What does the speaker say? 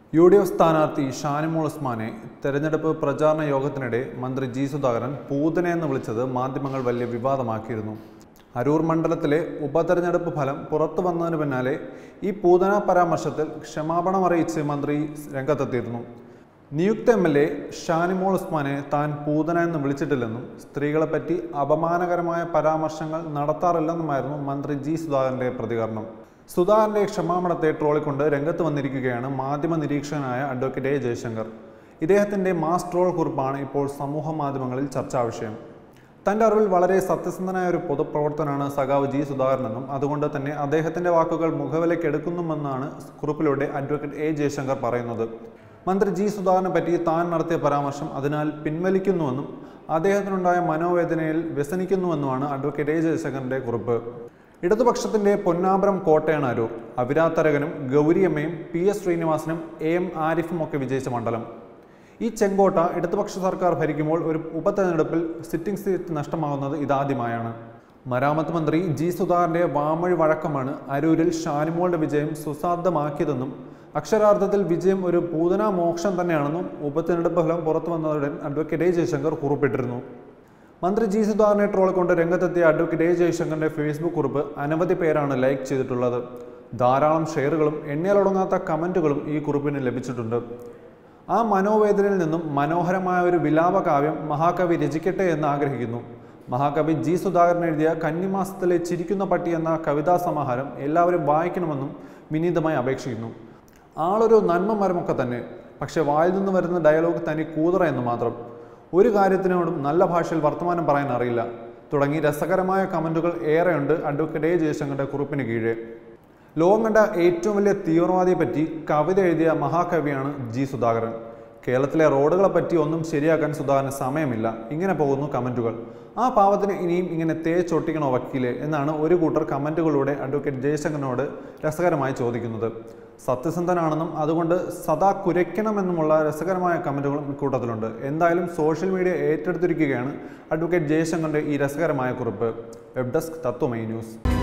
U D F സ്ഥാനാർത്ഥി ഷാനിമോൾ ഉസ്മാനെ തെരഞ്ഞെടുപ്പ് പ്രചാരണ യോഗത്തിനിടെ മന്ത്രി ജി സുധാകരൻ പൂതനയെന്ന് വിളിച്ചത് മാധ്യമങ്ങൾ വലിയ വിവാദമാക്കിയിരുന്നു അരൂർ മണ്ഡലത്തിലെ ഉപതെരഞ്ഞെടുപ്പ് ഫലം പുറത്തു വന്നതിന് പിന്നാലെ ഈ പൂതന പരാമർശത്തിൽ ക്ഷമാപണം അറിയിച്ച് മന്ത്രി രംഗത്തെത്തിയിരുന്നു നിയുക്ത എം എൽ എ ഷാനിമോൾ ഉസ്മാനെ താൻ പൂതന എന്ന് വിളിച്ചിട്ടില്ലെന്നും സ്ത്രീകളെപ്പറ്റി അപമാനകരമായ പരാമർശങ്ങൾ നടത്താറില്ലെന്നുമായിരുന്നു മന്ത്രി ജി സുധാകരന്റെ പ്രതികരണം സുധാകരന്റെ ക്ഷമാപണത്തെ ട്രോളിക്കൊണ്ട് രംഗത്ത് വന്നിരിക്കുകയാണ് മാധ്യമ നിരീക്ഷകനായ അഡ്വക്കേറ്റ് എ ജയശങ്കർ ഇദ്ദേഹത്തിന്റെ മാസ് ട്രോൾ കുറിപ്പാണ് ഇപ്പോൾ സമൂഹ മാധ്യമങ്ങളിൽ ചർച്ചാ വിഷയം തന്റെ അറിവിൽ വളരെ സത്യസന്ധനായ ഒരു പൊതുപ്രവർത്തനാണ് സഖാവ് ജി സുധാകരനെന്നും അതുകൊണ്ട് തന്നെ അദ്ദേഹത്തിന്റെ വാക്കുകൾ മുഖവിലക്കെടുക്കുന്നുമെന്നാണ് കുറിപ്പിലൂടെ അഡ്വക്കേറ്റ് എ ജയശങ്കർ പറയുന്നത് മന്ത്രി ജി സുധാകരനെ പറ്റി താൻ നടത്തിയ പരാമർശം അതിനാൽ പിൻവലിക്കുന്നുവെന്നും അദ്ദേഹത്തിനുണ്ടായ മനോവേദനയിൽ വ്യസനിക്കുന്നുവെന്നുമാണ് അഡ്വക്കേറ്റ് എ ജയശങ്കറിന്റെ കുറിപ്പ് ഇടതുപക്ഷത്തിന്റെ പൊന്നാപുരം കോട്ടയാണ് അരൂർ അവിരാത്തരകനും ഗൗരിയമ്മയും പി എസ് ശ്രീനിവാസനും എ എം ആരിഫും ഒക്കെ വിജയിച്ച മണ്ഡലം ഈ ചെങ്കോട്ട ഇടതുപക്ഷ സർക്കാർ ഭരിക്കുമ്പോൾ ഒരു ഉപതെരഞ്ഞെടുപ്പിൽ സിറ്റിംഗ് സീറ്റ് നഷ്ടമാകുന്നത് ഇതാദ്യമായാണ് മരാമത്ത് മന്ത്രി ജി സുധാകരന്റെ വാമൊഴി വഴക്കമാണ് അരൂരിൽ ഷാനിമോളുടെ വിജയം സുസാധ്യമാക്കിയതെന്നും അക്ഷരാർത്ഥത്തിൽ വിജയം ഒരു പൂതന മോക്ഷം തന്നെയാണെന്നും ഉപതെരഞ്ഞെടുപ്പ് ഫലം പുറത്തു വന്നതുடன் അഡ്വക്കേറ്റ് എ ജയശങ്കർ കുറിപ്പിട്ടിരുന്നു മന്ത്രി ജി സുധാകരനെ ട്രോൾ കൊണ്ട് രംഗത്തെത്തിയ അഡ്വക്കേറ്റ് എ ജയശങ്കറിന്റെ ഫേസ്ബുക്ക് കുറിപ്പ് അനവധി പേരാണ് ലൈക്ക് ചെയ്തിട്ടുള്ളത് ധാരാളം ഷെയറുകളും എണ്ണിയാലൊടുങ്ങാത്ത കമന്റുകളും ഈ കുറിപ്പിന് ലഭിച്ചിട്ടുണ്ട് ആ മനോവേദനയിൽ നിന്നും മനോഹരമായ ഒരു വിലാപകാവ്യം മഹാകവി രചിക്കട്ടെ എന്ന് ആഗ്രഹിക്കുന്നു മഹാകവി ജി സുധാകരൻ എഴുതിയ കന്നിമാസത്തിലെ ചിരിക്കുന്ന പട്ടി എന്ന കവിതാ സമാഹാരം എല്ലാവരും വായിക്കണമെന്നും വിനീതമായി അപേക്ഷിക്കുന്നു ആളൊരു നന്മ മരമൊക്കെ തന്നെ പക്ഷെ വായിൽ നിന്ന് വരുന്ന ഡയലോഗ് തനി കൂതറ എന്ന് മാത്രം ഒരു കാര്യത്തിനോടും നല്ല ഭാഷയിൽ വർത്തമാനം പറയാൻ അറിയില്ല തുടങ്ങി രസകരമായ കമന്റുകൾ ഏറെയുണ്ട് അഡ്വക്കേറ്റ് എ ജയശങ്കറിന്റെ കുറിപ്പിന് കീഴെ ലോകം കണ്ട ഏറ്റവും വലിയ തീവ്രവാദിയെ പറ്റി കവിത എഴുതിയ മഹാകവിയാണ് ജി സുധാകരൻ കേരളത്തിലെ റോഡുകളെ പറ്റി ഒന്നും ശരിയാക്കാൻ സുധാകരന് സമയമില്ല ഇങ്ങനെ പോകുന്നു കമന്റുകൾ ആ പാവത്തിന് ഇനിയും ഇങ്ങനെ തേച്ചൊട്ടിക്കണോ വക്കീലെ എന്നാണ് ഒരു കൂട്ടർ കമന്റുകളിലൂടെ അഡ്വക്കേറ്റ് ജയശങ്കറിനോട് രസകരമായി ചോദിക്കുന്നത് സത്യസന്ധനാണെന്നും അതുകൊണ്ട് സദാ കുരയ്ക്കണമെന്നുമുള്ള രസകരമായ കമന്റുകളും ഇക്കൂട്ടത്തിലുണ്ട് എന്തായാലും സോഷ്യൽ മീഡിയ ഏറ്റെടുത്തിരിക്കുകയാണ് അഡ്വക്കേറ്റ് ജയശങ്കറിന്റെ ഈ രസകരമായ കുറിപ്പ് വെബ് ഡെസ്ക് തത്വമൈ ന്യൂസ്